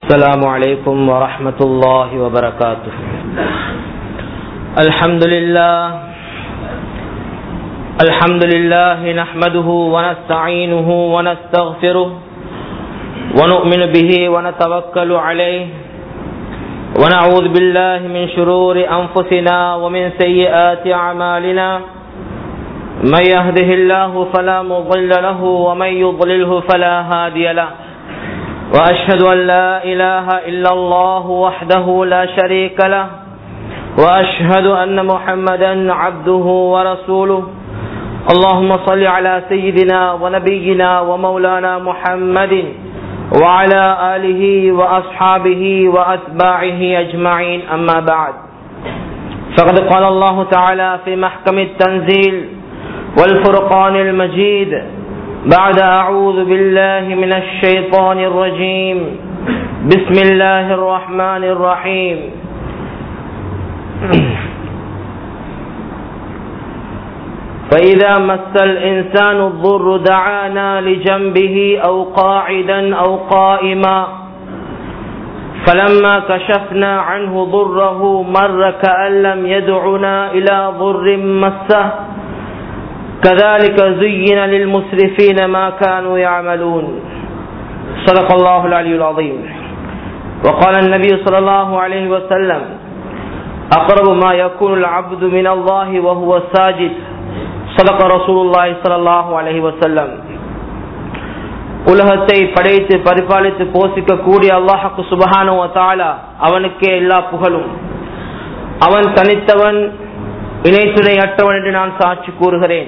السلام عليكم ورحمة الله وبركاته الحمد لله الحمد لله نحمده ونستعينه ونستغفره ونؤمن به ونتوكل عليه ونعوذ بالله من شرور أنفسنا ومن سيئات أعمالنا من يهده الله فلا مضل له ومن يضلله فلا هادي له وأشهد أن لا إله إلا الله وحده لا شريك له وأشهد أن محمدا عبده ورسوله اللهم صل على سيدنا ونبينا ومولانا محمد وعلى آله وأصحابه وأتباعه أجمعين أما بعد فقد قال الله تعالى في محكم التنزيل والفرقان المجيد بعد أعوذ بالله من الشيطان الرجيم بسم الله الرحمن الرحيم فإذا مس الإنسان الضر دعانا لجنبه أو قاعدا أو قائما فلما كشفنا عنه ضره مر كأن لم يدعنا إلى ضر مسه كذلك زين للمسرفين ما كانوا يعملون صدق الله العلي العظيم وقال النبي صلى الله عليه وسلم أقرب ما يكون العبد من الله وهو ساجد صدق رسول الله صلى الله عليه وسلم உலகத்தை படைத்து பரிபாலித்து போசிக்க கூடிய அல்லாஹுக்கு சுபஹான தாலா அவனுக்கே எல்லா புகழும் அவன் தனித்தவன் இணைத்துணை அற்றவன் என்று நான் சாட்சி கூறுகிறேன்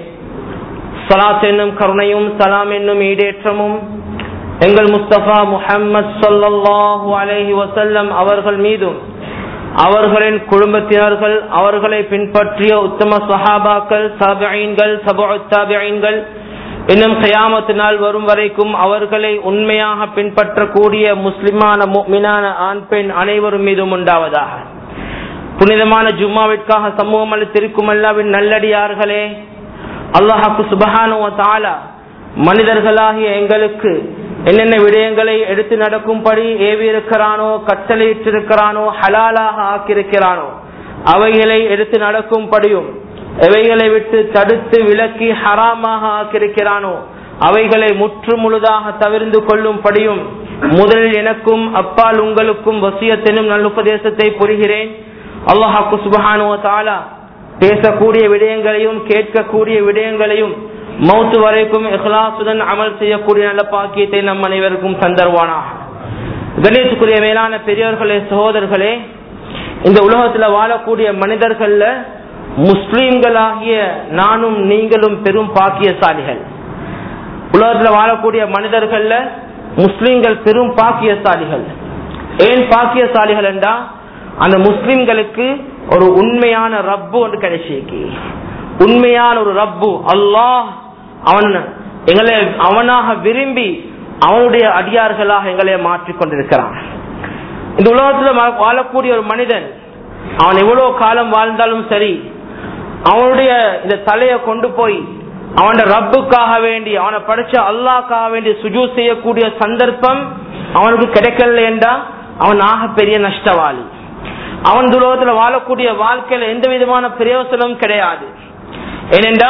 சலாத் என்னும் கருணையும் சலாம் என்னும் ஈடேற்றமும் எங்கள் முஸ்தபா முஹம்மது சொல்லல்லாஹு அலஹி வசல்லம் அவர்கள் மீதும் அவர்களின் குடும்பத்தினர்கள் அவர்களை பின்பற்றிய உத்தம சஹாபாக்கள் தாபியன்கள் சபாபியன்கள் இன்னும் கயாமத்து நாள் வரும் வரைக்கும் அவர்களை உண்மையாக பின்பற்றக்கூடிய முஸ்லிமான மீனான ஆண் பெண் அனைவரும் மீதும் உண்டாவதாக புனிதமான ஜும்மாவிற்காக சமூகம் அளித்திருக்கும் அல்லாவின் நல்லடியார்களே அல்லாஹாக்கு சுபஹானு தாலா மனிதர்களாகிய எங்களுக்கு என்னென்ன விடயங்களை எடுத்து நடக்கும்படி ஏவி இருக்கிறானோ கட்டளையிட்டிருக்கிறானோ ஹலாலாக ஆக்கியிருக்கிறானோ அவைகளை எடுத்து நடக்கும்படியும் எவைகளை விட்டு தடுத்து விலக்கி ஹராமாக ஆக்கியிருக்கிறானோ அவைகளை முற்று முழுதாக தவிர்ந்து கொள்ளும்படியும் முதலில் எனக்கும் அப்பால் உங்களுக்கும் வசியத்தினும் நல்லுபதேசத்தை புரிகிறேன் அல்லாஹாக்கு சுபஹானு தாலா பேசக்கூடிய விடயங்களையும் கேட்கக்கூடிய விடயங்களையும் மௌத்து வரைக்கும் இஹ்லாசுடன் அமல் செய்யக்கூடிய நல்ல பாக்கியத்தை நம் அனைவருக்கும் தந்தருவானாக கணேசுக்குரிய மேலான பெரியவர்களே சகோதரர்களே இந்த உலகத்துல வாழக்கூடிய மனிதர்கள்ல முஸ்லீம்களாகிய நானும் நீங்களும் பெரும் பாக்கியசாலிகள் உலகத்துல வாழக்கூடிய மனிதர்கள்ல முஸ்லீம்கள் பெரும் பாக்கியசாலிகள் ஏன் பாக்கியசாலிகள் என்றா அந்த முஸ்லிம்களுக்கு ஒரு உண்மையான ரப்பு ஒன்று கிடைச்சிருக்கு உண்மையான ஒரு ரப்பு அல்லாஹ் அவன் எங்களை அவனாக விரும்பி அவனுடைய அடியார்களாக எங்களை மாற்றிக் கொண்டிருக்கிறான் இந்த உலகத்துல வாழக்கூடிய ஒரு மனிதன் அவன் எவ்வளவு காலம் வாழ்ந்தாலும் சரி அவனுடைய இந்த தலையை கொண்டு போய் அவன ரப்புக்காக வேண்டி அவனை படிச்ச அல்லாக்காக வேண்டி சுஜூ செய்யக்கூடிய சந்தர்ப்பம் அவனுக்கு கிடைக்கல என்றா அவன் ஆக பெரிய நஷ்டவாளி அவன் துலகத்துல வாழக்கூடிய வாழ்க்கையில எந்த விதமான பிரயோசனமும் கிடையாது ஏனென்றா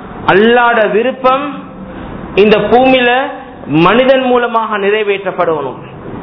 அல்லாட விருப்பம் இந்த பூமியில மனிதன் மூலமாக நிறைவேற்றப்படணும்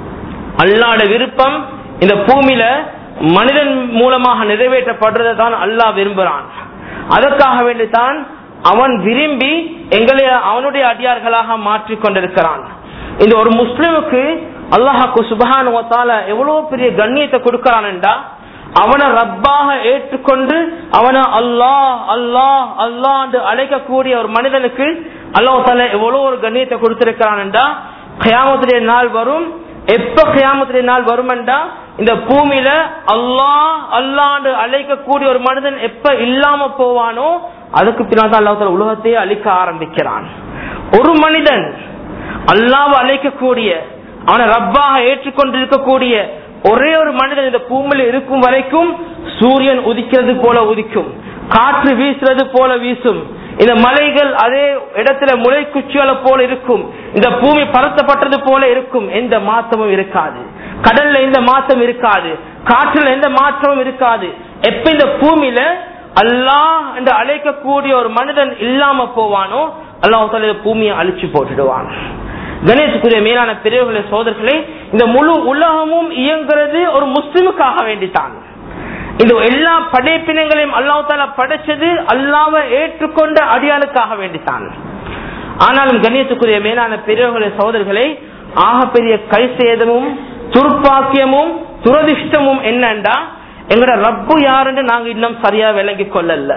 அல்லாட விருப்பம் இந்த பூமியில மனிதன் மூலமாக நிறைவேற்றப்படுறதை தான் அல்லாஹ் விரும்புகிறான் அதற்காக வேண்டித்தான் அவன் விரும்பி எங்களை அவனுடைய அடியார்களாக மாற்றிக் கொண்டிருக்கிறான் இந்த ஒரு முஸ்லிமுக்கு அல்லாஹாக்கு சுபஹான் எவ்வளவு பெரிய கண்ணியத்தை கொடுக்கிறான் என்றா அவனை ரப்பாக ஏற்றுக்கொண்டு அவனை அல்லாஹ் அல்லாஹ் அல்லாஹ் என்று அழைக்கக்கூடிய ஒரு மனிதனுக்கு அல்லாஹால எவ்வளவு ஒரு கண்ணியத்தை கொடுத்திருக்கிறான் என்றா கயாமத்துடைய நாள் வரும் எப்ப கயாமத்துடைய நாள் வரும் என்றா இந்த பூமியில அல்லாஹ் அல்லாண்டு அழைக்கக்கூடிய ஒரு மனிதன் எப்ப இல்லாம போவானோ அதுக்கு பின்னால் அல்லாஹால உலகத்தையே அழிக்க ஆரம்பிக்கிறான் ஒரு மனிதன் அல்லாவை அழைக்கக்கூடிய அவனை ரப்பாக ஏற்றுக்கொண்டிருக்கக்கூடிய ஒரே ஒரு மனிதன் இந்த பூமியில இருக்கும் வரைக்கும் சூரியன் உதிக்கிறது போல உதிக்கும் காற்று வீசுறது போல வீசும் இந்த மலைகள் அதே இடத்துல முளை குச்சிகளை போல இருக்கும் இந்த பூமி பரத்தப்பட்டது போல இருக்கும் எந்த மாற்றமும் இருக்காது கடல்ல எந்த மாற்றம் இருக்காது காற்றுல எந்த மாற்றமும் இருக்காது எப்ப இந்த பூமியில அல்லாஹ் என்று அழைக்கக்கூடிய ஒரு மனிதன் இல்லாம போவானோ அல்லாஹ் பூமியை அழிச்சு போட்டுடுவான் கணேசுக்குரிய மேலான பெரியவர்களே சோதர்களே இந்த முழு உலகமும் இயங்குறது ஒரு முஸ்லிமுக்காக வேண்டித்தான் இந்த எல்லா படைப்பினங்களையும் அல்லாஹ் தாலா படைச்சது அல்லாவை ஏற்றுக்கொண்ட அடியாளுக்காக வேண்டித்தான் ஆனாலும் கண்ணியத்துக்குரிய மேலான பெரியவர்களே சோதர்களே ஆகப்பெரிய கை சேதமும் துர்ப்பாக்கியமும் துரதிஷ்டமும் என்னண்டா எங்கட ரப்பு யாருன்னு நாங்க இன்னும் சரியா விளங்கி கொள்ளல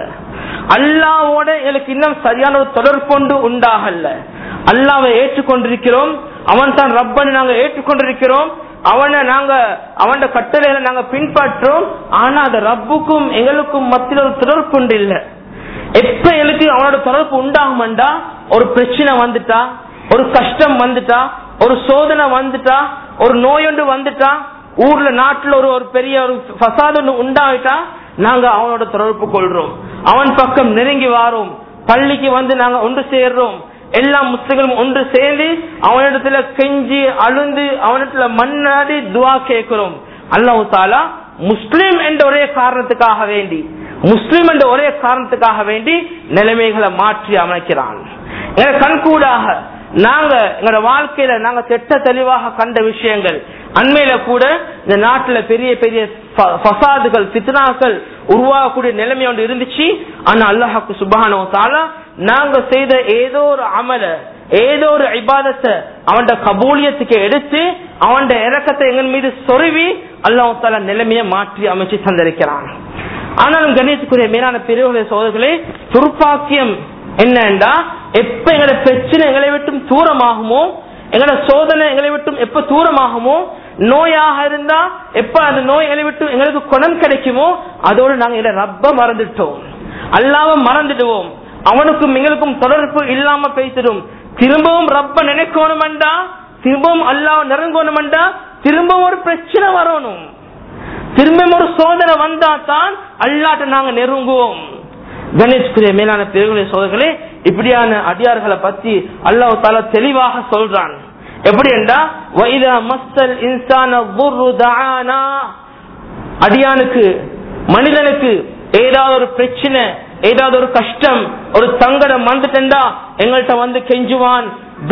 அல்லாவோட எங்களுக்கு இன்னும் சரியான ஒரு தொடர்பொண்டு உண்டாகல அல்லாவை ஏற்றுக்கொண்டிருக்கிறோம் அவன் தான் ரப்பன்னு நாங்க ஏற்றுக்கொண்டிருக்கிறோம் அவனை நாங்க அவன் கட்டளைகளை நாங்க பின்பற்றோம் ஆனா அந்த ரப்புக்கும் எங்களுக்கும் மத்தியில் ஒரு தொடர்புண்டு இல்ல எப்ப எங்களுக்கு அவனோட தொடர்பு உண்டாகும்டா ஒரு பிரச்சனை வந்துட்டா ஒரு கஷ்டம் வந்துட்டா ஒரு சோதனை வந்துட்டா ஒரு நோயொண்டு வந்துட்டா ஊர்ல நாட்டுல ஒரு ஒரு பெரிய ஒரு பசாது ஒன்று உண்டாயிட்டா நாங்க அவனோட தொடர்பு கொள்றோம் அவன் பக்கம் நெருங்கி வாரோம் பள்ளிக்கு வந்து நாங்க ஒன்று சேர்றோம் எல்லா முஸ்லிம்களும் ஒன்று சேர்ந்து அவனிடத்துல கெஞ்சி அழுந்து அவனிடத்துல மண்ணாடி துவா கேட்கிறோம் அல்லாஹு தாலா முஸ்லிம் என்ற ஒரே காரணத்துக்காக வேண்டி முஸ்லிம் என்ற ஒரே காரணத்துக்காக வேண்டி நிலைமைகளை மாற்றி அமைக்கிறான் என கண்கூடாக நாங்க எங்களோட வாழ்க்கையில நாங்க திட்ட தெளிவாக கண்ட விஷயங்கள் அண்மையில கூட இந்த நாட்டுல பெரிய பெரிய பசாதுகள் பித்னாக்கள் உருவாகக்கூடிய நிலைமை ஒன்று இருந்துச்சு ஆனா அல்லாஹாக்கு சுபானோ தாலா நாங்க செய்த ஏதோ ஒரு அமல ஏதோ ஒரு இபாதத்தை அவன் கபூலியத்துக்கு எடுத்து அவன் இறக்கத்தை எங்கள் மீது சொருவி அல்லாஹ் தாலா நிலைமையை மாற்றி அமைச்சு தந்திருக்கிறான் ஆனாலும் கணேசுக்குரிய மேலான பிரிவுகளை சோதர்களே துர்ப்பாக்கியம் என்னண்டா எப்ப எங்களோட பிரச்சனை எங்களை விட்டும் தூரமாகுமோ எங்களோட சோதனை எங்களை விட்டும் எப்ப தூரமாகுமோ நோயாக இருந்தா எப்ப அந்த நோய் எங்களை விட்டு எங்களுக்கு குணம் கிடைக்குமோ அதோடு நாங்க எங்களை ரப்ப மறந்துட்டோம் அல்லாம மறந்துடுவோம் அவனுக்கும் எங்களுக்கும் தொடர்பு இல்லாம பேசிடும் திரும்பவும் ரப்ப நினைக்கணுமெண்டா திரும்பவும் அல்லாஹ் நெருங்கணுமெண்டா திரும்பவும் ஒரு பிரச்சனை வரணும் திரும்பவும் ஒரு சோதனை வந்தா தான் அல்லாட்ட நாங்க நெருங்குவோம் கணேஷ்குரிய மேலான பெருகுடைய சோதர்களே இப்படியான அடியார்களை பத்தி அல்லாஹ் தாலா தெளிவாக சொல்றான் எப்படி என்றா வைதா மஸ்தல் இன்சான அடியானுக்கு மனிதனுக்கு ஏதாவது ஒரு பிரச்சனை ஏதாவது ஒரு கஷ்டம் ஒரு சங்கடம் வந்துட்டா எங்கள்கிட்ட வந்து கெஞ்சுவான்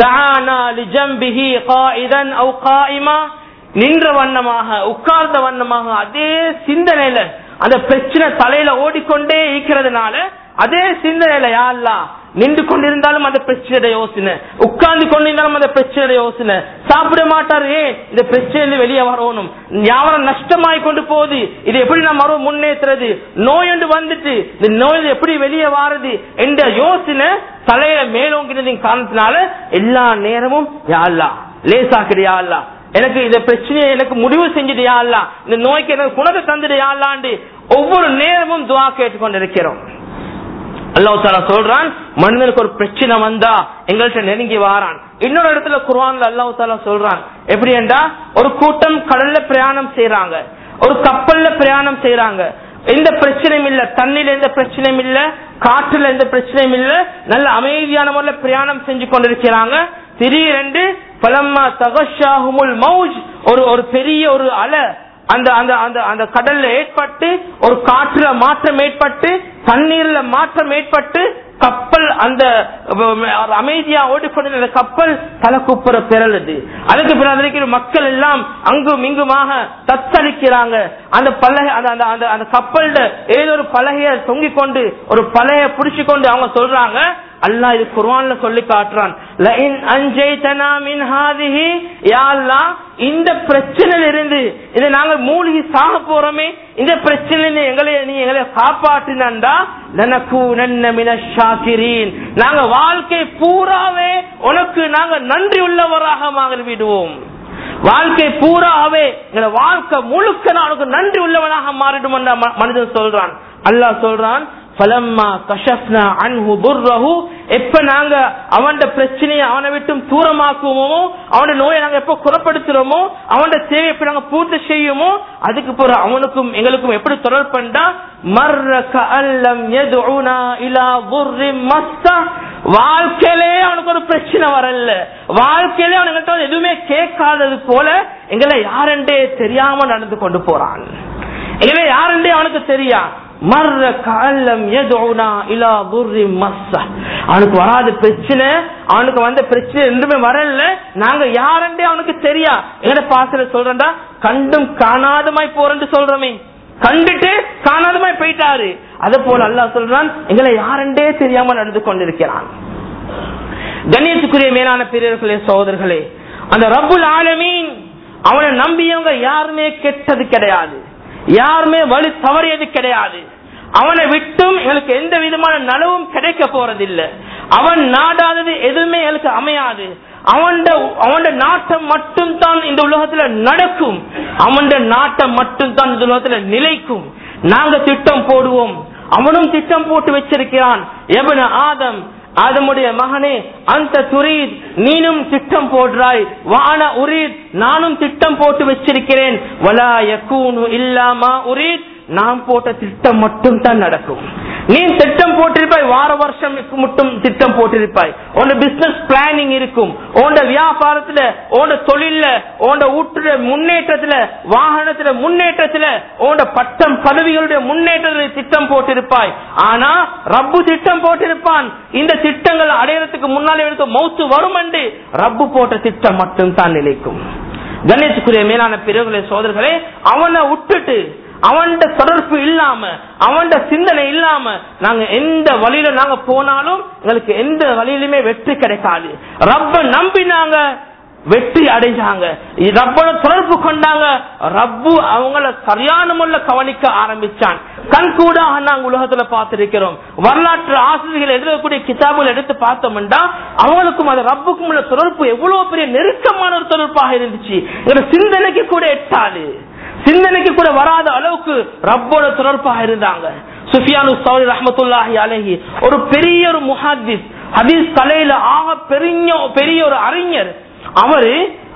நின்ற வண்ணமாக உட்கார்ந்த வண்ணமாக அதே சிந்தனையில அந்த பிரச்சனை தலையில ஓடிக்கொண்டே இருக்கிறதுனால அதே சிந்தனையில யாருலா நின்று கொண்டிருந்தாலும் அந்த பிரச்சனையோட யோசனை உட்கார்ந்து கொண்டிருந்தாலும் அந்த பிரச்சனையோட யோசனை சாப்பிட மாட்டாரு ஏன் இந்த பிரச்சனையில வெளியே வரணும் யாவரம் நஷ்டமாய் கொண்டு போகுது இது எப்படி நம்ம மறு முன்னேற்றுறது நோய் ஒன்று வந்துட்டு இந்த நோய் எப்படி வெளியே வாருது என்ற யோசனை தலையில மேலோங்கிறதின் காரணத்தினால எல்லா நேரமும் யாழ்லா லேசாக்கிறியா அல்லா எனக்கு இந்த பிரச்சனையை எனக்கு முடிவு செஞ்சுடியா அல்ல இந்த நோய்க்கு எனக்கு குணத்தை தந்துடுயா அல்லாண்டு ஒவ்வொரு நேரமும் துவா கேட்டுக்கொண்டிருக்கிறோம் அல்லாஹ் தாலா சொல்றான் மனிதனுக்கு ஒரு பிரச்சனை வந்தா எங்கள்கிட்ட நெருங்கி வாரான் இன்னொரு இடத்துல குர்ஆன்ல அல்லாஹ் தாலா சொல்றான் எப்படி என்றா ஒரு கூட்டம் கடல்ல பிரயாணம் செய்யறாங்க ஒரு கப்பல்ல பிரயாணம் செய்யறாங்க எந்த பிரச்சனையும் இல்ல தண்ணில எந்த பிரச்சனையும் இல்ல காற்றுல எந்த பிரச்சனையும் இல்ல நல்ல அமைதியான முறையில பிரயாணம் செஞ்சு கொண்டிருக்கிறாங்க திடீரென்று பலம்மா தகஷாஹுமுல் மௌஜ் ஒரு ஒரு பெரிய ஒரு அலை அந்த அந்த அந்த அந்த கடல்ல ஏற்பட்டு ஒரு காற்றுல மாற்றம் ஏற்பட்டு தண்ணீர்ல மாற்றம் ஏற்பட்டு கப்பல் அந்த அமைதியா ஓடிக்கொண்டிருந்த கப்பல் தலை குப்புற பிறலுது அதுக்கு பிறகு மக்கள் எல்லாம் அங்கும் இங்குமாக தத்தளிக்கிறாங்க அந்த பலகை அந்த அந்த அந்த அந்த கப்பல்ல ஏதோ ஒரு பலகைய தொங்கிக் கொண்டு ஒரு பலகைய புடிச்சு கொண்டு அவங்க சொல்றாங்க அல்லாஹ் இது குர்ஆன்ல சொல்லி காட்டுறான் லஇன் அன்ஜைதனா மின் ஹாதிஹி யா அல்லாஹ் இந்த பிரச்சனையில இருந்து இதை நாங்க மூழ்கி சாக போறோமே இந்த பிரச்சனையில எங்களை நீ எங்களை காப்பாற்றினா லனகூனன்ன மினஷ் ஷாக்கிரீன் நாங்க வாழ்க்கை பூராவே உனக்கு நாங்க நன்றி உள்ளவராக மாறிவிடுவோம் வாழ்க்கை பூராவே எங்களை வாழ்க்கை முழுக்க நான் உனக்கு நன்றி உள்ளவனாக மாறிடும் என்ற மனிதன் சொல்றான் அல்லாஹ் சொல்றான் எப்ப நாங்க அவன் பிரச்சனையை அவனை விட்டும் தூரமாக்குவோமோ அவன நோயை நாங்க எப்ப குணப்படுத்துறோமோ அவன் தேவை எப்ப நாங்க பூர்த்தி செய்யுமோ அதுக்கு பிறகு அவனுக்கும் எங்களுக்கும் எப்படி தொடர்பண்டா வாழ்க்கையிலே அவனுக்கு ஒரு பிரச்சனை வரல வாழ்க்கையிலே அவனுக்கிட்ட வந்து எதுவுமே கேட்காதது போல எங்களை யாரெண்டே தெரியாம நடந்து கொண்டு போறான் எங்களை யாரெண்டே அவனுக்கு தெரியா மர்ற காலம் எதோனா இலா துர்ரி மஸ்ஸ அவனுக்கு வராத பிரச்சனை அவனுக்கு வந்த பிரச்சனை எதுவுமே வரல நாங்க யாருன்றே அவனுக்கு தெரியா எங்கட பாசல சொல்றா கண்டும் காணாதமாய் போறேன்னு சொல்றோமே கண்டுட்டு காணாதமாய் போயிட்டாரு அது போல அல்லாஹ் சொல்றான் எங்களை யாருண்டே தெரியாம நடந்து கொண்டிருக்கிறான் கணேசுக்குரிய மேலான பெரியர்களே சகோதரர்களே அந்த ரப்புல் ஆலமீன் அவனை நம்பியவங்க யாருமே கெட்டது கிடையாது யாருமே வழி தவறியது கிடையாது அவனை விட்டும் எங்களுக்கு எந்த விதமான நலவும் கிடைக்க போறதில்லை அவன் நாடாதது எதுவுமே எங்களுக்கு அமையாது அவன் அவன் நாட்டம் மட்டும் தான் இந்த உலகத்துல நடக்கும் அவன் நாட்டம் மட்டும் தான் இந்த உலகத்துல நிலைக்கும் நாங்க திட்டம் போடுவோம் அவனும் திட்டம் போட்டு வச்சிருக்கிறான் எவன ஆதம் ஆதமுடைய மகனே அந்த துரீத் நீனும் திட்டம் போடுறாய் வான உரீத் நானும் திட்டம் போட்டு வச்சிருக்கிறேன் வலா யக்கூனு இல்லாமா உரீத் நான் போட்ட திட்டம் மட்டும் தான் நடக்கும் நீ திட்டம் போட்டிருப்பாய் வார வருஷம் மட்டும் திட்டம் போட்டிருப்பாய் உன் பிசினஸ் பிளானிங் இருக்கும் உன் வியாபாரத்துல உன் தொழில உன் வீட்டுல முன்னேற்றத்துல வாகனத்துல முன்னேற்றத்துல உன் பட்டம் பதவிகளுடைய முன்னேற்றத்தில் திட்டம் போட்டிருப்பாய் ஆனா ரப்பு திட்டம் போட்டிருப்பான் இந்த திட்டங்கள் அடையறதுக்கு முன்னாலே எனக்கு மௌத்து வரும் என்று ரப்பு போட்ட திட்டம் மட்டும் தான் நிலைக்கும் கணேசுக்குரிய மேலான பிறகுகளை சோதர்களே அவனை விட்டுட்டு அவன் தொடர்பு இல்லாம அவன் சிந்தனை இல்லாம நாங்க எந்த வழியில நாங்க போனாலும் எங்களுக்கு எந்த வழியிலுமே வெற்றி கிடைக்காது ரப்ப நம்பினாங்க வெற்றி அடைஞ்சாங்க ரப்போட தொடர்பு கொண்டாங்க ரப்பு அவங்கள சரியான முறையில் கவனிக்க ஆரம்பிச்சான் கண் கூட நாங்க உலகத்துல பார்த்திருக்கிறோம் வரலாற்று ஆசிரியர்கள் எழுதக்கூடிய கிதாபுகள் எடுத்து பார்த்தோம்னா அவங்களுக்கும் அது ரப்புக்கும் உள்ள தொடர்பு எவ்வளவு பெரிய நெருக்கமான ஒரு தொடர்பாக இருந்துச்சு எங்க சிந்தனைக்கு கூட எட்டாது சிந்தனைக்கு கூட வராத அளவுக்கு ரப்போட தொடர்பாக இருந்தாங்க சுஃபியானு சௌரி ரஹமத்துல்லாஹி அலஹி ஒரு பெரிய ஒரு முஹாதிஸ் ஹதீஸ் கலையில ஆக பெரிய பெரிய ஒரு அறிஞர் அவரு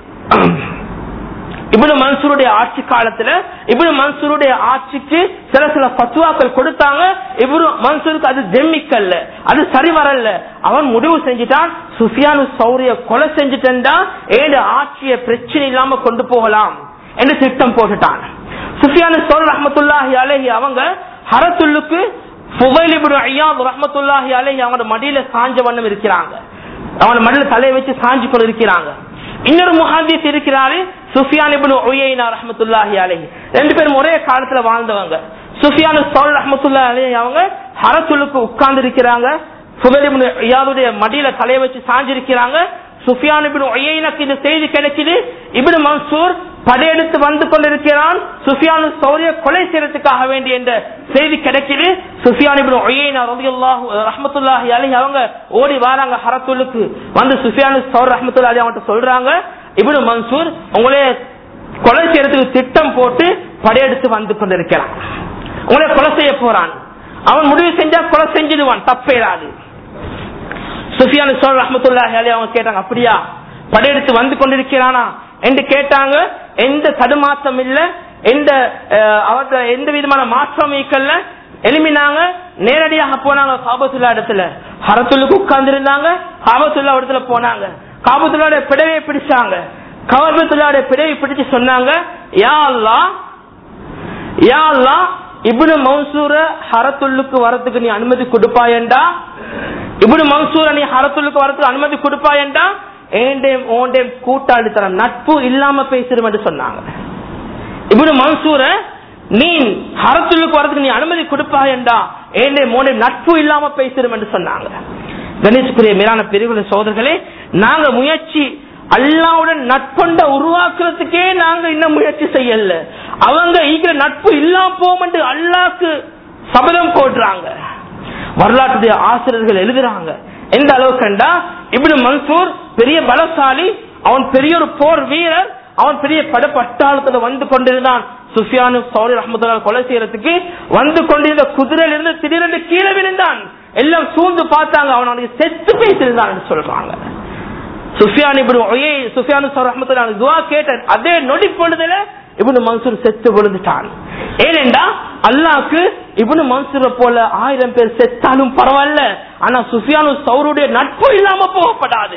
இப்னு மன்சூருடைய ஆட்சி காலத்துல இப்னு மன்சூருடைய ஆட்சிக்கு சில சில பத்துவாக்கள் கொடுத்தாங்க இப்னு மன்சூருக்கு அது ஜெம்மிக்கல்ல அது சரி வரல அவன் முடிவு செஞ்சுட்டான் சுஃபியானு சௌரிய கொலை செஞ்சுட்டா ஏழு ஆட்சிய பிரச்சனை இல்லாம கொண்டு போகலாம் என்று திட்டம் போட்டுட்டான் சுஃபியானு சௌர் ரஹமத்துல்லாஹி அலஹி அவங்க ஹரத்துல்லுக்கு புகைலிபுடு ஐயாத் ரஹமத்துல்லாஹி அலஹி அவங்களோட மடியில சாஞ்ச வண்ணம் இருக்கிறாங்க அவனோட மடியில தலையை வச்சு சாஞ்சு கொண்டு இருக்கிறாங்க இன்னொரு முஹாதிஸ் இருக்கிறாரு சுஃபியான் இப்னு உயைனா ரஹ்மத்துல்லாஹி அலைஹி ரெண்டு பேரும் ஒரே காலத்துல வாழ்ந்தவங்க சுஃபியான் சௌல் ரஹ்மத்துல்லாஹி அலைஹி அவங்க ஹரத்துலுக்கு உட்கார்ந்து இருக்கிறாங்க சுபைல் இப்னு இயாதுடைய மடியில தலையை வச்சு சாஞ்சிருக்கிறாங்க சுஃபியான் இப்னு உயைனாக்கு இந்த செய்தி கிடைக்குது இப்னு மன்சூர் படையெடுத்து வந்து கொண்டிருக்கிறான் சுஃபியானு சௌரிய கொலை செய்யறதுக்காக வேண்டிய என்ற செய்தி கிடைக்குது சுஃபியான் இப்னு உயைனா ரலியல்லாஹு ரஹ்மத்துல்லாஹி அலைஹி அவங்க ஓடி வராங்க ஹரத்துலுக்கு வந்து சுஃபியானு சௌர் ரஹ்மத்துல்லாஹி அவங்கள்ட்ட சொல்றாங்க இப்னு மன்சூர் உங்களே கொலை செய்யறதுக்கு திட்டம் போட்டு படையெடுத்து வந்து கொண்டிருக்கிறான் உங்களை கொலை செய்ய போறான் அவன் முடிவு செஞ்சா கொலை செஞ்சிடுவான் தப்பேறாது சுஃபியானு சௌர் ரஹ்மத்துல்லாஹி அலைஹி அவங்க கேட்டாங்க அப்படியா படையெடுத்து வந்து கொண்டிருக்கிறானா என்று கேட்டாங்க எந்த தடுமாற்றம் இல்ல எந்த அவர்கிட்ட எந்த விதமான மாற்றம் இருக்கல எளிமினாங்க நேரடியாக போனாங்க காபத்துல்லா இடத்துல ஹரத்துள்ளுக்கு உட்கார்ந்து இருந்தாங்க காபத்துல்லா இடத்துல போனாங்க காபத்துல்லாவுடைய பிடவை பிடிச்சாங்க காபத்துல்லாவுடைய பிடவை பிடிச்சு சொன்னாங்க யா அல்லா யா அல்லா இப்னு மன்சூர ஹரத்துள்ளுக்கு வரத்துக்கு நீ அனுமதி கொடுப்பாயண்டா இப்னு மன்சூர நீ ஹரத்துள்ளுக்கு வரத்துக்கு அனுமதி கொடுப்பாயண்டா ஏண்டேம் ஓண்டேம் கூட்டாளித்தனம் நட்பு இல்லாம பேசிடும் என்று சொன்னாங்க இப்படி மன்சூர நீ ஹரத்துள்ளுக்கு வரதுக்கு நீ அனுமதி கொடுப்பாயண்டா ஏண்டே மோண்டே நட்பு இல்லாம பேசிடும் என்று சொன்னாங்க கணேஷ்குரிய மேலான பிரிவுகளின் சோதர்களே நாங்க முயற்சி அல்லாவுடன் நட்பண்ட உருவாக்குறதுக்கே நாங்க இன்னும் முயற்சி செய்யல அவங்க ஈக்கிற நட்பு இல்லாம போம் என்று அல்லாக்கு சபதம் போடுறாங்க வரலாற்றுடைய ஆசிரியர்கள் எழுதுறாங்க எந்த அளவுக்குண்டா இப்படி மன்சூர் பெரிய பலசாலி அவன் பெரிய ஒரு போர் வீரர் அவன் பெரிய பட பட்டாளத்துல வந்து கொண்டிருந்தான் சுஃபியானு சௌரி ரஹமத்துல்லா கொலை செய்யறதுக்கு வந்து கொண்டிருந்த குதிரையில இருந்து திடீரென்று கீழே விழுந்தான் எல்லாம் சூழ்ந்து பார்த்தாங்க அவன் அவனுக்கு செத்து பேசியிருந்தான் சொல்றாங்க சுஃபியான் இப்படி சுஃபியானு சௌர் ரஹமத்துல்லா துவா கேட்ட அதே நொடி பொழுதுல இப்னு மன்சூர் செத்து விழுந்துட்டான் ஏனென்றா அல்லாஹ்க்கு இப்னு மன்சூரை போல ஆயிரம் பேர் செத்தாலும் பரவாயில்ல ஆனா சுஃபியானு சௌருடைய நட்பு இல்லாம போகப்படாது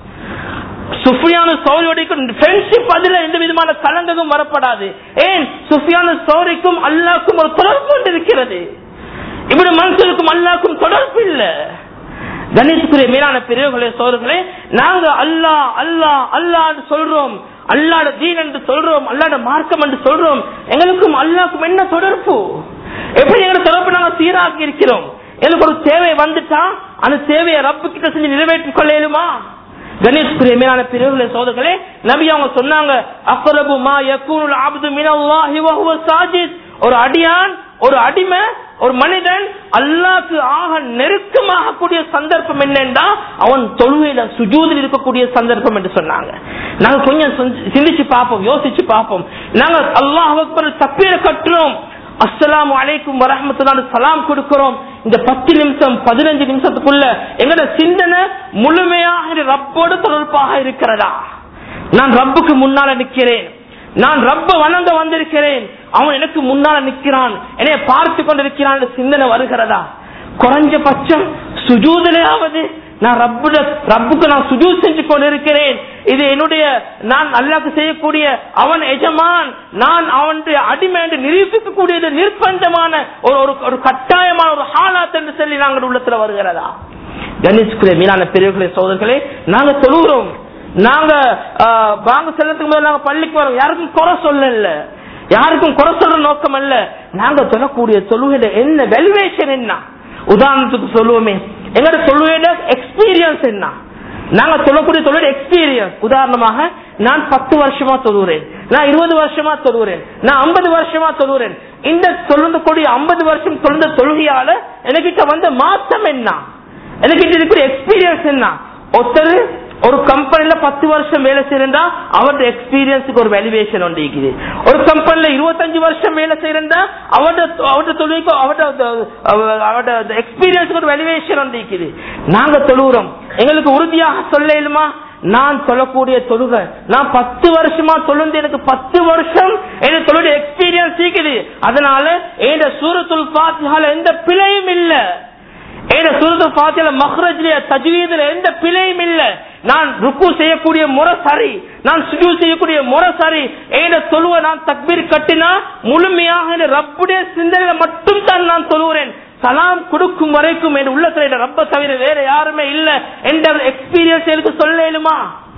சுஃபியானு சௌரியோடைக்கும் ஃப்ரெண்ட்ஷிப் அதுல எந்த விதமான கலந்ததும் வரப்படாது ஏன் சுஃபியானு சௌரிக்கும் அல்லாக்கும் ஒரு தொடர்பு கொண்டு இருக்கிறது இப்படி மனுஷனுக்கும் அல்லாக்கும் தொடர்பு இல்ல கணேசுக்குரிய மேலான பிரிவுகளே சோழர்களே நாங்க அல்லா அல்லா அல்லான்னு சொல்றோம் அல்லாட தீன் என்று சொல்றோம் அல்லாட மார்க்கம் என்று சொல்றோம் எங்களுக்கும் அல்லாக்கும் என்ன தொடர்பு எப்படி எங்க தொடர்பு நாங்க சீராக்கி இருக்கிறோம் எனக்கு ஒரு தேவை வந்துட்டா அந்த தேவையை ரப்பு கிட்ட செஞ்சு நிறைவேற்றிக் கொள்ள இயலுமா கணேஷ்குரிய மேலான பிரிவுகளை சோதர்களே நபி அவங்க சொன்னாங்க அக்ரபு மா யக்கூனுல் அப்து மினல்லாஹி வ ஹுவ சாஜித் ஒரு அடியான் ஒரு அடிமை ஒரு மனிதன் அல்லாஹ்க்கு ஆக நெருக்கமாக கூடிய சந்தர்ப்பம் என்னன்னா அவன் தொழுகையில சுஜூதில் இருக்கக்கூடிய சந்தர்ப்பம் என்று சொன்னாங்க நாங்க கொஞ்சம் சிந்தி- சிந்திச்சு பார்ப்போம் யோசிச்சு பார்ப்போம் நாங்க அல்லாஹ் அக்பர் தப்பீர கட்டுறோம் அஸ்ஸலாமு அலைக்கும் வரஹ்மத்துல்லாஹி சலாம் கொடுக்கிறோம் இந்த பத்து நிமிஷம் பதினஞ்சு நிமிஷத்துக்குள்ள எங்கட சிந்தனை முழுமையாக இது ரப்போடு தொடர்பாக இருக்கிறதா நான் ரப்புக்கு முன்னால நிக்கிறேன் நான் ரப்ப வணங்க வந்திருக்கிறேன் அவன் எனக்கு முன்னால நிக்கிறான் என்னைய பார்த்து கொண்டிருக்கிறான் என்ற சிந்தனை வருகிறதா குறைஞ்சபட்சம் சுஜூதிலாவது நான் ரப்புட ரப்புக்கு நான் சுஜூ செஞ்சு கொண்டிருக்கிறேன் இது என்னுடைய நான் அல்லாக்கு செய்யக்கூடிய அவன் எஜமான் நான் அவனுடைய அடிமை என்று நிரூபிக்கக்கூடியது நிர்பந்தமான ஒரு ஒரு- ஒரு கட்டாயமான ஒரு ஹாலாத் என்று சொல்லி நாங்கள் உள்ளத்துல வருகிறதா கணேஷ்குரிய மீனான பெரியவர்களே சோதர்களே நாங்க தொழுகிறோம் நாங்க ஆஹ், வாங்க செல்லத்துக்கு முதல்ல நாங்க பள்ளிக்கு வரோம் யாருக்கும் குறை சொல்லல யாருக்கும் குறை சொல்ற நோக்கம் அல்ல நாங்க சொல்லக்கூடிய தொழுகையில என்ன வெல்வேஷன் என்ன உதாரணத்துக்கு சொல்லுவோமே எங்கட தொழுகையில எக்ஸ்பீரியன்ஸ் என்ன நாங்க சொல்லக்கூடிய தொழில் எக்ஸ்பீரியன்ஸ் உதாரணமாக நான் பத்து வருஷமா தொழுகிறேன் நான் இருபது வருஷமா தொழுகிறேன் நான் ஐம்பது வருஷமா தொழுகிறேன் இந்த தொழுந்தக்கூடிய ஐம்பது வருஷம் தொழுந்த தொழுகையால எனக்கிட்ட வந்த மாற்றம் என்ன எனக்கிட்ட இருக்கிற எக்ஸ்பீரியன்ஸ் என்ன ஒருத்தர் ஒரு கம்பெனில பத்து வருஷம் வேலை செய்யறா அவருடைய எக்ஸ்பீரியன்ஸுக்கு ஒரு வேல்யூவேஷன் ஒன்று இருக்குது ஒரு கம்பெனில இருபத்தஞ்சு வருஷம் வேலை செய்யறா அவருடைய அவருடைய தொழிலுக்கு அவருடைய அவருடைய எக்ஸ்பீரியன்ஸுக்கு ஒரு வேல்யூவேஷன் ஒன்று இருக்குது நாங்க தொழுகிறோம் எங்களுக்கு உறுதியாக சொல்ல இயலுமா நான் சொல்லக்கூடிய தொழுகை நான் பத்து வருஷமா தொழுந்து எனக்கு பத்து வருஷம் எனக்கு தொழுடைய எக்ஸ்பீரியன்ஸ் இருக்குது அதனால என் சூரத்துல் பாத்தியால எந்த பிழையும் இல்லை ஏன்னா சுரத்து பாத்தியில மஹ்ரஜ்ல தஜ்வீதுல எந்த பிழையும் இல்ல நான் ருக்கு செய்யக்கூடிய முறை சரி நான் சுஜூ செய்யக்கூடிய முறை சரி ஏன தொழுவ நான் தக்பீர் கட்டினா முழுமையாக என் ரப்புடைய சிந்தனையில மட்டும் தான் நான் தொழுகிறேன் சலாம் கொடுக்கும் வரைக்கும் என் உள்ளத்துல என் ரப்ப தவிர வேற யாருமே இல்ல என்ற எக்ஸ்பீரியன்ஸ் எனக்கு சொல்லலுமா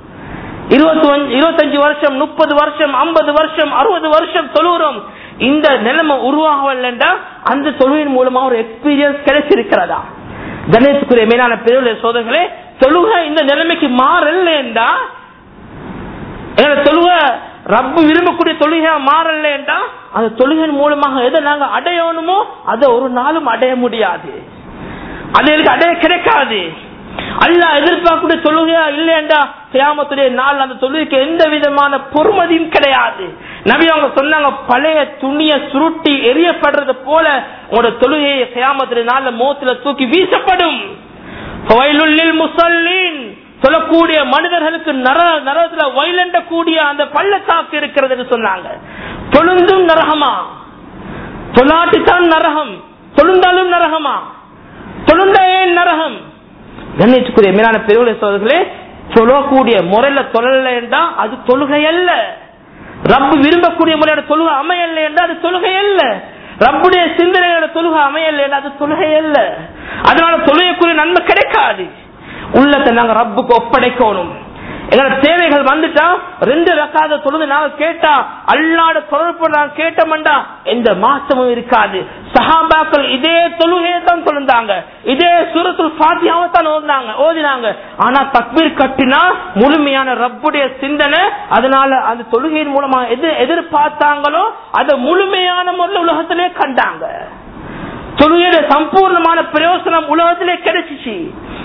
இருபத்தி இருபத்தஞ்சு வருஷம் முப்பது வருஷம் ஐம்பது வருஷம் அறுபது வருஷம் தொழுகிறோம் இந்த நிலைமை உருவாகவில்லைண்டா அந்த தொழுகையின் மூலமா ஒரு எக்ஸ்பீரியன்ஸ் கிடைச்சிருக்கிறதா கணேசுக்குரிய மேலான பெருவுடைய சோதர்களே தொழுகை இந்த நிலைமைக்கு மாறலண்டா எங்களை தொழுகை ரப்பு விரும்பக்கூடிய தொழுகையா மாறலண்டா அந்த தொழுகையின் மூலமாக எதை நாங்க அடையணுமோ அதை ஒரு நாளும் அடைய முடியாது அது எனக்கு அடைய கிடைக்காது அல்ல எதிர்பார்க்கக்கூடிய தொழுகையா இல்லையண்டா கியாமத்துடைய நாள் அந்த தொழுகைக்கு எந்த விதமான பொறுமதியும் கிடையாது நபி அவங்க சொன்னாங்க பழைய துணிய சுருட்டி எரியப்படுறது போல உங்களோட தொழுகையை கியாமத்துடைய நாள்ல மோத்துல தூக்கி வீசப்படும் வயலுள்ளில் முசல்லீன் சொல்லக்கூடிய மனிதர்களுக்கு நர நரகத்துல வயலண்ட கூடிய அந்த பள்ளத்தாக்கு இருக்கிறது என்று சொன்னாங்க தொழுந்தும் நரகமா தொலாட்டித்தான் நரகம் தொழுந்தாலும் நரகமா தொழுந்த ஏன் நரகம் கண்ணியத்துக்குரிய மேலான பெருவுடைய சோதர்களே சொல்லக்கூடிய முறையில தொழல என்றா அது தொழுகை அல்ல ரப்பு விரும்பக்கூடிய முறையோட தொழுகை அமையல என்றா அது தொழுகை அல்ல ரப்புடைய சிந்தனையோட தொழுகை அமையல என்றா அது தொழுகை அல்ல அதனால தொழுகைக்குரிய நன்மை கிடைக்காது உள்ளத்தை நாங்க ரப்புக்கு ஒப்படைக்கணும் எங்களோட தேவைகள் வந்துட்டா ரெண்டு ரக்காத தொழுது நாங்க கேட்டா அல்லாட தொடர்பு நாங்க கேட்டோம்டா எந்த மாற்றமும் இருக்காது சஹாபாக்கள் இதே தொழுகையை தான் தொழுந்தாங்க இதே சூரத்துல் பாத்தியாவை தான் ஓதினாங்க ஓதினாங்க ஆனா தக்பீர் கட்டினா முழுமையான ரப்புடைய சிந்தனை அதனால அந்த தொழுகையின் மூலமா எது எதிர்பார்த்தாங்களோ அதை முழுமையான முறையில் உலகத்திலே கண்டாங்க தொழுகையோட சம்பூர்ணமான பிரயோசனம் உலகத்திலே கிடைச்சிச்சு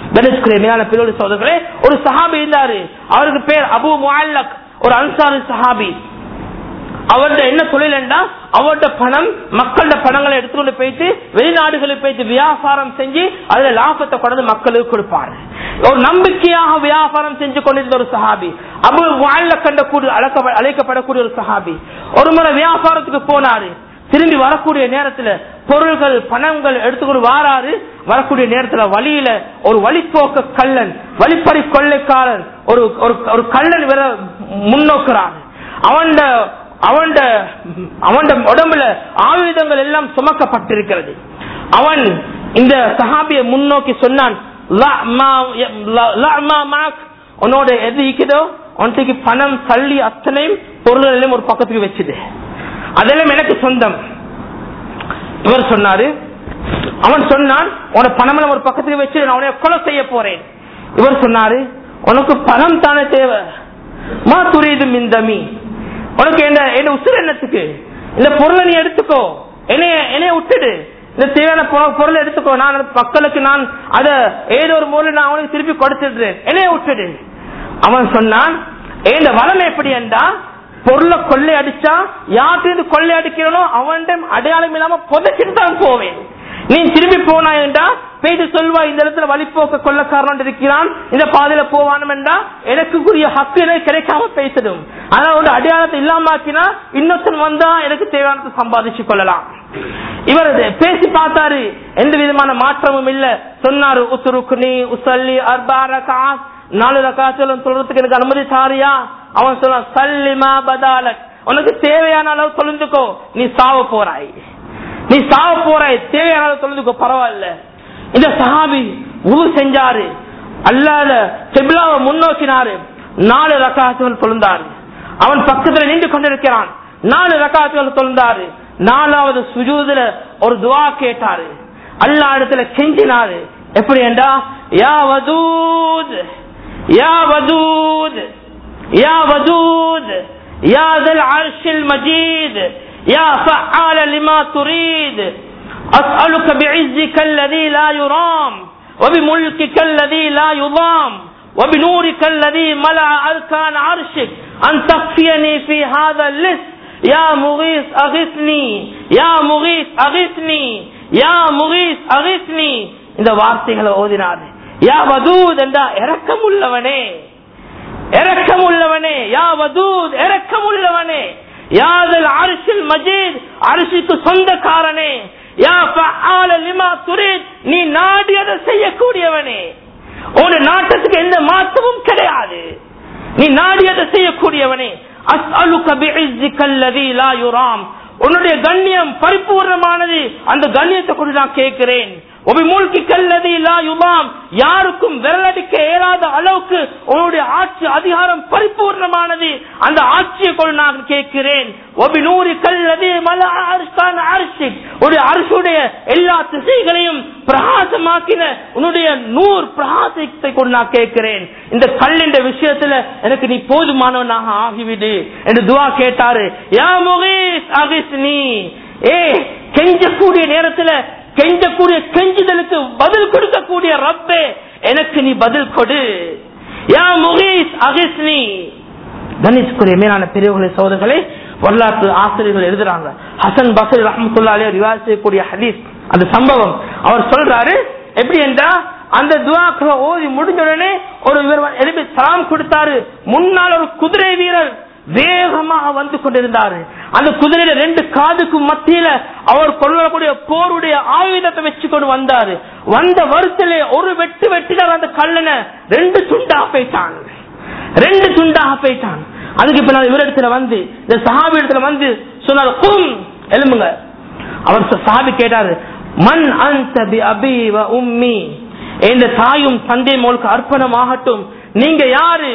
சோதர்களே ஒரு சஹாபி இருந்தாரு அவருக்கு பேர் அபு முல்லக் ஒரு அன்சாரி சஹாபி அவர்கிட்ட என்ன தொழில் அவர்கிட்ட பணம் மக்களோட பணங்களை எடுத்துக்கொண்டு போயிட்டு வெளிநாடுகளுக்கு போயிட்டு வியாபாரம் செஞ்சு அதுல லாபத்தை கொண்டு மக்களுக்கு கொடுப்பாரு ஒரு நம்பிக்கையாக வியாபாரம் செஞ்சு கொண்டிருந்த ஒரு சஹாபி அபு வாழ்ல கண்டக்கூடிய அழைக்க அழைக்கப்படக்கூடிய ஒரு சஹாபி ஒரு முறை வியாபாரத்துக்கு போனாரு திரும்பி வரக்கூடிய நேரத்துல பொருள்கள் பணங்கள் எடுத்துக்கொண்டு வாராரு வரக்கூடிய நேரத்துல வழியில ஒரு வழிப்போக்க கள்ளன் வழிப்பறி கொள்ளைக்காரன் ஒரு ஒரு- ஒரு கள்ளன் வேற முன்னோக்குறான் அவன் அவன் அவன் உடம்புல ஆயுதங்கள் எல்லாம் சுமக்கப்பட்டிருக்கிறது அவன் இந்த சஹாபியை முன்னோக்கி சொன்னான் "லா மா- லா- லா மா மாக்." உன்னோட எது இருக்குதோ உனக்கு பணம் தள்ளி அத்தனையும் பொருள் எல்லாம் ஒரு பக்கத்துக்கு வச்சுது அதெல்லாம் எனக்கு சொந்தம் இவர் சொன்னாரு அவன் சொன்னான் உன பணம் எல்லாம் ஒரு பக்கத்துக்கு வச்சு நான் உன்னை கொலை செய்ய போறேன் இவர் சொன்னாரு உனக்கு பணம் தானே தேவை மா துரிது மிந்தமி உனக்கு என்ன என்ன உசுர் என்னத்துக்கு இந்த பொருளை நீ எடுத்துக்கோ என்னைய என்னைய விட்டுடு இந்த தேவையான பொ- பொருளை எடுத்துக்கோ நான் அந்த மக்களுக்கு நான் அத ஏதோ ஒரு மூலம் நான் அவனுக்கு திருப்பி கொடுத்துடுறேன் என்னைய விட்டுடு அவன் சொன்னான் இந்த வளம் எப்படி என்றா பொருளை கொள்ளை அடிச்சா யார்கிட்ட கொள்ளை அடிக்கிறனோ அவன் அடையாளம் இல்லாம புதைச்சிட்டு தான் போவேன் நீ திரும்பி போனாயண்டா பேசி சொல்வா இந்த இடத்துல வழிபோக்க கொள்ளக்காரன் இருக்கிறான் இந்த பாதையில போவானும் என்றா எனக்குரிய ஹக்கு எனக்கு கிடைக்காம பேசிடும் ஆனா ஒரு அடையாளத்தை இல்லாமக்கினா இன்னொருத்தன் வந்தா எனக்கு தேவையானதை சம்பாதிச்சு கொள்ளலாம் இவர் அதை பேசி பார்த்தாரு எந்த விதமான மாற்றமும் இல்ல சொன்னாரு உசுருக்குனி உசல்லி அர்பாரகா நாலு ரகாச்சலம் சொல்றதுக்கு எனக்கு அனுமதி தாரியா அவன் சொன்னான் சல்லிமா பதாலக் உனக்கு தேவையான அளவு தொழுந்துக்கோ நீ சாவ போறாய் நீ சாவ போறாய் தேவையான அளவு தொழுந்துக்கோ பரவாயில்ல இந்த சஹாபி உரு செஞ்சாரு அல்லாத செபிலாவை முன்னோக்கினாரு நாலு ரகாத்துகள் தொழுந்தாரு அவன் பக்கத்துல நின்று கொண்டிருக்கிறான் நாலு ரகாத்துகள் தொழுந்தாரு நாலாவது சுஜூதுல ஒரு துவா கேட்டாரு அல்லா இடத்துல கெஞ்சினாரு எப்படி என்றா யா வதூத் யா வதூத் யா வதூத் யா தல் அர்ஷில் மஜீத் யா ஃபஆல லிமா துரீத் أسألك بعزك الذي لا يرام وبملكك الذي لا يضام وبنورك الذي ملأ أركان عرشك أن تكفيني في هذا اللص يا مغيث أغثني يا مغيث أغثني يا مغيث أغثني இந்த வார்த்தைகளை ஓதினார் யா வதூத் என்றா இரக்கம் உள்ளவனே இரக்கம் உள்ளவனே யா வதூத் இரக்கம் உள்ளவனே யாதல் அரிசில் மஜீத் அரிசிக்கு சொந்தக்காரனே யா ஃபஆல லிமா துரீத் நீ நாடியதை செய்யக்கூடியவனே ஒரு நாட்டத்துக்கு எந்த மாற்றமும் கிடையாது நீ நாடியதை செய்யக்கூடியவனே அஸ்அலுக பிஇஸ்ஸிக அல்லதீ லா யுராம் உன்னுடைய கண்ணியம் பரிபூர்ணமானது அந்த கண்ணியத்தை கொண்டு நான் கேட்கிறேன் ஒபி மூழ்கி கல்லதி லா யுபாம் யாருக்கும் விரலடிக்க இயலாத அளவுக்கு உன்னுடைய ஆட்சி அதிகாரம் பரிபூர்ணமானது அந்த ஆட்சியை கொண்டு நான் கேட்கிறேன் ஒபி நூறு கல்லதி மல அரிசான அரிசி ஒரு அரசுடைய எல்லா திசைகளையும் பிரகாசமாக்கின உன்னுடைய நூறு பிரகாசத்தை கொண்டு நான் கேட்கிறேன் இந்த கல்லின் விஷயத்துல எனக்கு நீ போதுமானவனாக ஆகிவிடு என்று துவா கேட்டாரு யா முகேஷ் அகிஸ் நீ ஏ கெஞ்சக்கூடிய நேரத்துல கெஞ்சக்கூடிய கெஞ்சுதலுக்கு பதில் கொடுக்கக்கூடிய ரப்பே எனக்கு நீ பதில் கொடு யா முகேஷ் அகிஸ்னி கணேஷ்குரிய மேலான பெரியவர்களை சோதர்களே வரலாற்று ஆசிரியர்கள் எழுதுறாங்க ஹசன் பசர் ரஹமத்துல்லாலே ரிவாஜ் செய்யக்கூடிய ஹதீஸ் அந்த சம்பவம் அவர் சொல்றாரு எப்படி என்றா அந்த துவாக்களை ஓதி முடிஞ்ச உடனே ஒரு இவர் எழுப்பி சலாம் கொடுத்தாரு முன்னால் ஒரு குதிரை வீரர் வேகமாக வந்து கொண்டிருந்தாரு அந்த குதிரையில ரெண்டு காதுக்கு மத்தியில அவர் கொள்ளக்கூடிய போருடைய ஆயுதத்தை வச்சு கொண்டு வந்தாரு வந்த வருத்திலே ஒரு வெட்டு வெட்டினார் அந்த கல்லனை ரெண்டு துண்டாக போயிட்டான் ரெண்டு துண்டாக போயிட்டான் அதுக்கு இப்ப நான் இவரிடத்துல வந்து இந்த சஹாபி இடத்துல வந்து சொன்னார் கும் எலும்புங்க அவர் சஹாபி கேட்டாரு மண் அந்த அபி வ உம்மி இந்த தாயும் தந்தை மோளுக்கு அர்ப்பணமாகட்டும் நீங்க யாரு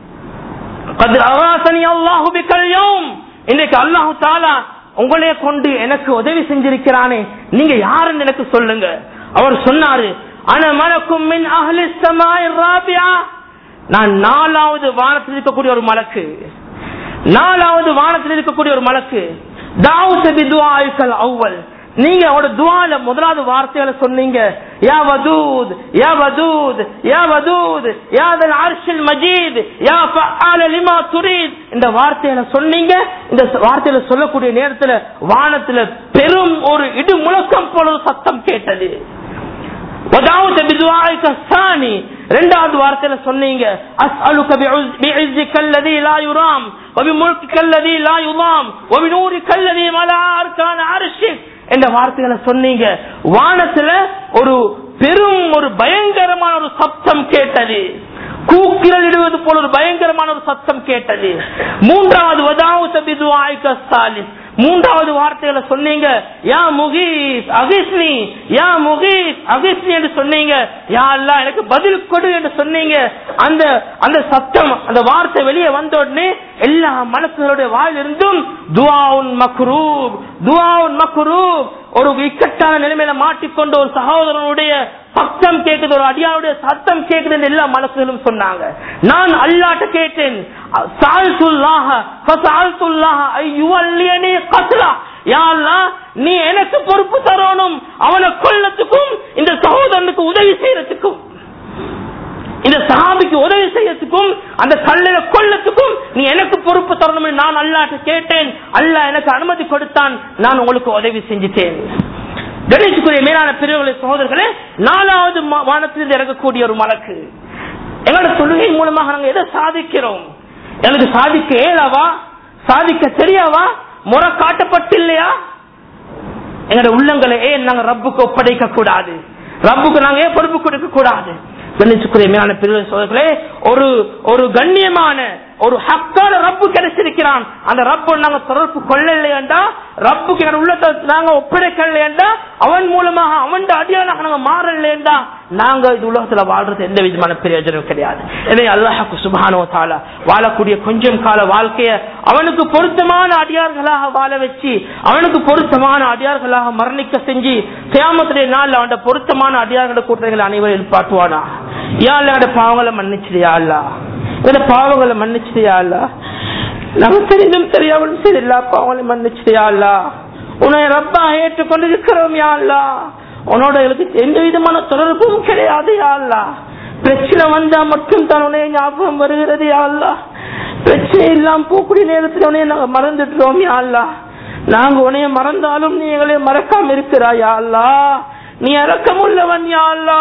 قد أغاثني الله بك اليوم இன்னைக்கு அல்லாஹு தாலா உங்களைய கொண்டு எனக்கு உதவி செஞ்சிருக்கிறானே நீங்க யாருன்னு எனக்கு சொல்லுங்க அவர் சொன்னாரு அன மலக்கும் மின் அஹ்லி ஸமாய் ராபியா நான் நாலாவது வானத்தில் இருக்கக்கூடிய ஒரு மலக்கு நாலாவது வானத்தில் இருக்கக்கூடிய ஒரு மலக்கு தாவூத் பிதுஆய்கல் அவ்வல் நீங்க அவரோட துவால முதலாவது வார்த்தைகளை சொன்னீங்க யா வதூத் யா வதூத் யா வதூத் யா தல் அர்ஷில் மஜீத் யா ஃபஆல லிமா துரீத் இந்த வார்த்தைகளை சொன்னீங்க இந்த வார்த்தையில சொல்லக்கூடிய நேரத்துல வானத்துல பெரும் ஒரு இடு முழக்கம் போல ஒரு சத்தம் கேட்டது வதாவுத் பிதுஆய்க சானி இரண்டாவது வார்த்தையில சொன்னீங்க அஸ்அலுக பிஉஸ்- பிஇஸ்ஸிக அல்லதி லா யுராம் وبملكك الذي لا يضام وبنورك الذي ملأ أركان عرشك என்ற வார்த்தைகளை சொன்னீங்க வானத்துல ஒரு பெரும் ஒரு பயங்கரமான ஒரு சப்தம் கேட்டது கூக்கிரல் இடுவது போல ஒரு பயங்கரமான ஒரு சத்தம் கேட்டது மூன்றாவது வதாவுத பிதுவாய்க ஸ்டாலின் மூன்றாவது வார்த்தைகளை சொன்னீங்க யா முகீஸ் அகிஸ்னி யா முகீஸ் அகிஸ்னி என்று சொன்னீங்க யா அல்லாஹ் எனக்கு பதில் கொடு என்று சொன்னீங்க அந்த அந்த சத்தம் அந்த வார்த்தை வெளியே வந்த உடனே எல்லா மனசுகளுடைய வாயிலிருந்தும் துவாவுன் மக்ரூப் துவாவுன் மக்ரூப் ஒரு இக்கட்டான நிலைமையில மாட்டிக்கொண்ட ஒரு சகோதரனுடைய சத்தம் கேக்குது ஒரு அடியாருடைய சத்தம் கேக்குது எல்லா மனசுகளும் சொன்னாங்க நான் அல்லாட்ட கேட்டேன் சால்துல்லாஹ ஃபசால்துல்லாஹ ஐயுவல்லியனி கத்லா யா அல்லாஹ் நீ எனக்கு பொறுப்பு தரணும் அவனை கொல்லத்துக்கும் இந்த சகோதரனுக்கு உதவி செய்யறதுக்கும் இந்த சஹாபிக்கு உதவி செய்யறதுக்கும் அந்த கல்லில கொல்லத்துக்கும் நீ எனக்கு பொறுப்பு தரணும் நான் அல்லாட்ட கேட்டேன் அல்லாஹ் எனக்கு அனுமதி கொடுத்தான் நான் உங்களுக்கு உதவி செஞ்சுட்டேன் கணேசுக்குரிய மேலான பிரிவுகளை சகோதரர்களே நாலாவது மா- வானத்திலிருந்து இறங்கக்கூடிய ஒரு மலக்கு எங்களோட தொழுகை மூலமாக நாங்க எதை சாதிக்கிறோம் எனக்கு சாதிக்க ஏலாவா சாதிக்க தெரியாவா முறை காட்டப்பட்டில்லையா எங்களோட உள்ளங்களை ஏன் நாங்க ரப்புக்கு ஒப்படைக்க கூடாது ரப்புக்கு நாங்க ஏன் பொறுப்பு கொடுக்க கூடாது கண்ணிச்சுக்குரிய மேலான பிரிவு சோதர்களே ஒரு ஒரு கண்ணியமான ஒரு ஹக்கான ரப்பு கிடைச்சிருக்கிறான் அந்த ரப்பு நாங்க தொடர்பு கொள்ளலையண்டா ரப்புக்கு எங்க உள்ளத்தை நாங்க ஒப்படைக்கலையண்டா அவன் மூலமாக அவன் அடியானாக நாங்க மாறலையண்டா நாங்க இது உலகத்துல வாழ்றது எந்த விதமான பிரயோஜனம் கிடையாது எனவே அல்லாஹுக்கு சுபானோ தாலா வாழக்கூடிய கொஞ்சம் கால வாழ்க்கைய அவனுக்கு பொருத்தமான அடியார்களாக வாழ வச்சு அவனுக்கு பொருத்தமான அடியார்களாக மரணிக்க செஞ்சு கியாமத்துடைய நாள் அவன் பொருத்தமான அடியார்கள கூட்டங்கள் அனைவரும் எழுப்பாட்டுவானா யாழ் அவட பாவங்களை மன்னிச்சிடியா அல்லா இந்த பாவங்களை மன்னிச்சிடியா அல்லா நம்ம தெரிந்தும் தெரியாமலும் சரி எல்லா பாவங்களையும் மன்னிச்சிடியா அல்லா உன்னை ரப்பா ஏற்றுக்கொண்டு இருக்கிறோம் யா அல்லா உன்னோட எங்களுக்கு எந்த விதமான தொடர்பும் கிடையாது யா அல்லா பிரச்சனை வந்தா மட்டும் தான் உன்னை ஞாபகம் வருகிறது யா அல்லா பிரச்சனை இல்லாம போக்கூடிய நேரத்தில் உன்னைய நாங்க மறந்துடுறோம் யா அல்லா நாங்க உன்னைய மறந்தாலும் நீ எங்களை மறக்காம இருக்கிறாயா அல்லா நீ இறக்கமுள்ளவன் யா அல்லா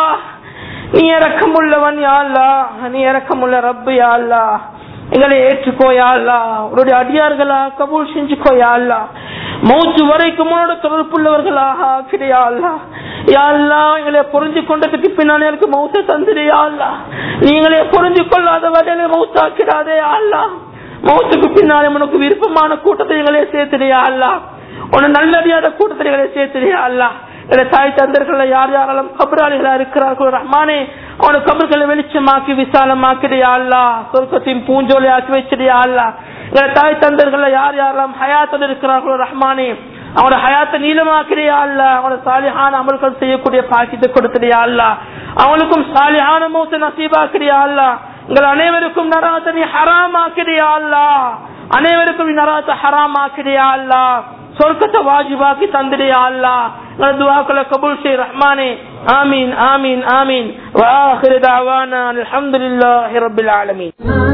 நீ இறக்கமுள்ளவன் யா அல்லா நீ இறக்கமுள்ள ரப்பு யா அல்லா எங்களை ஏற்றுக்கோயா அல்லா உன்னுடைய அடியார்களா கபூல் செஞ்சுக்கோயா அல்லா மௌத்து வரைக்கும் உன்னோட தொடர்புள்ளவர்களாக ஆக்கிறியா அல்லா யா அல்லா எங்களை புரிஞ்சு கொண்டதுக்கு பின்னாலே எனக்கு மௌத்த தந்துடுயா அல்லா நீங்களே புரிஞ்சு கொள்ளாத வரையில மௌத்தாக்கிறாதே யா அல்லா மௌத்துக்கு பின்னாலே உனக்கு விருப்பமான கூட்டத்தை எங்களே சேர்த்துறியா அல்லா உன்னை நல்லடியாத கூட்டத்தை எங்களை சேர்த்துறியா அல்லா எங்களை தாய் தந்தர்கள் யார் யாரெல்லாம் கபராளிகளா இருக்கிறார்களோ ரஹ்மானே அவன கபர்களை வெளிச்சமாக்கி விசாலமாக்கிறியா அல்லா சொர்க்கத்தின் பூஞ்சோலை ஆக்கி வச்சிடியா அல்லா எங்களை தாய் தந்தர்கள் யார் யாரெல்லாம் ஹயாத்தில் இருக்கிறார்களோ ரஹ்மானே அவனோட ஹயாத்தை நீளமாக்கிறியா அல்ல அவனோட சாலிஹான அமல்கள் செய்யக்கூடிய பாக்கியத்தை கொடுத்துறியா அல்ல அவனுக்கும் சாலிஹான மௌத்த நசீபாக்கிறியா அல்ல எங்கள் அனைவருக்கும் நராத்தை நீ ஹராமாக்கிறியா அல்ல அனைவருக்கும் நீ நராத்தை ஹராமாக்கிறியா அல்ல சொர்க்கத்தை வாஜிபாக்கி தந்திரியா அல்லா எங்களோட துவாக்களை கபூல் செய் ரஹ்மானே ஆமீன் ஆமீன் ஆமீன் وآخر دعوانا الحمد لله رب العالمين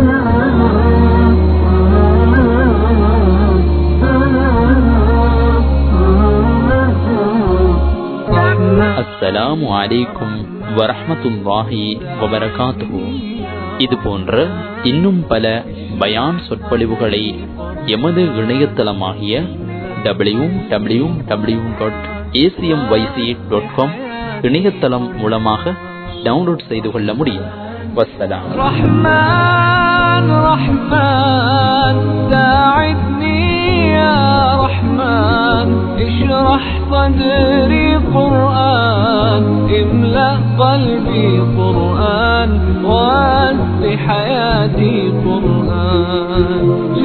அஸ்ஸலாமு அலைக்கும் வரஹ்மத்துல்லாஹி வபரகாத்துஹு இது போன்ற இன்னும் பல பயான் சொற்பொழிவுகளை எமது இணையதளமாகிய W W W dot ACM YC dot com இணையதளம் மூலமாக டவுன்லோட் செய்து கொள்ள முடியும் வஸ்ஸலாம் رحمن رحمن ساعدني يا رحمن اشرح صدري قرآن املأ قلبي قرآن واسع حياتي قرآن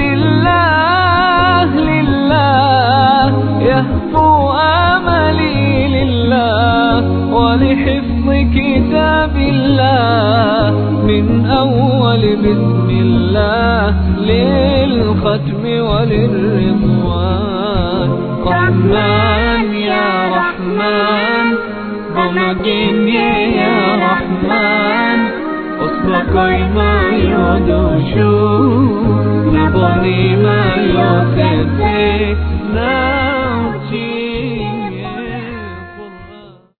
لله لله يهفو آملي لله ولحفظ كتاب الله من أول بسم الله للختم وللرضوان رحمن يا رحمن رمضان يا رحمن أصبح ما يدوشو